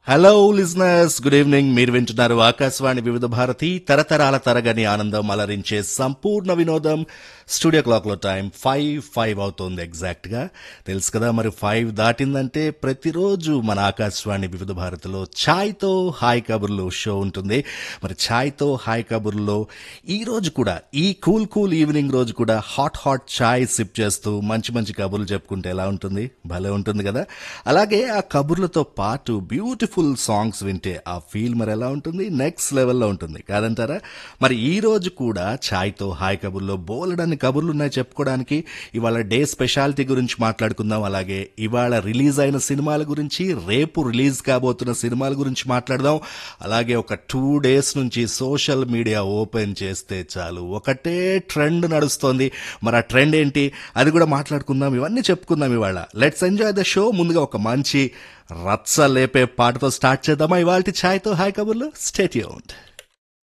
hello listeners good evening మీరు వింటున్నారు ఆకాశవాణి వివిధ భారతి తరతరాల తరగని ఆనందం అలరించే సంపూర్ణ వినోదం స్టూడియో క్లాక్ లో టైం ఫైవ్ ఫైవ్ అవుతుంది ఎగ్జాక్ట్ గా తెలుసు కదా మరి ఫైవ్ దాటిందంటే ప్రతిరోజు మన ఆకాశవాణి వివిధ భారతిలో ఛాయ్తో హాయ్ కబుర్లు షో ఉంటుంది మరి ఛాయ్తో హాయ్ కబుర్లో ఈ రోజు కూడా ఈ కూల్ కూల్ ఈవినింగ్ రోజు కూడా హాట్ హాట్ ఛాయ్ సిప్ చేస్తూ మంచి మంచి కబుర్లు చెప్పుకుంటే ఎలా ఉంటుంది భలే ఉంటుంది కదా అలాగే ఆ కబుర్లతో పాటు బ్యూటిఫుల్ సాంగ్స్ వింటే ఆ ఫీల్ మరి ఎలా ఉంటుంది నెక్స్ట్ లెవెల్లో ఉంటుంది కాదంటారా మరి ఈ రోజు కూడా ఛాయ్తో హాయ్ కబుర్లో బోలెడన్ని కబుర్లు ఉన్నాయి చెప్పుకోవడానికి ఇవాళ డే స్పెషాలిటీ గురించి మాట్లాడుకుందాం అలాగే ఇవాళ రిలీజ్ అయిన సినిమాల గురించి రేపు రిలీజ్ కాబోతున్న సినిమాల గురించి మాట్లాడదాం అలాగే ఒక టూ డేస్ నుంచి సోషల్ మీడియా ఓపెన్ చేస్తే చాలు ఒకటే ట్రెండ్ నడుస్తోంది మరి ఆ ట్రెండ్ ఏంటి అది కూడా మాట్లాడుకుందాం ఇవన్నీ చెప్పుకుందాం ఇవాళ లెట్స్ ఎంజాయ్ ద షో ముందుగా ఒక మంచి రచ్చ లేపే పాటతో స్టార్ట్ చేద్దామా ఇవాళ ఛాయ్తో హాయ్ కబుర్లు స్టేట్యూన్డ్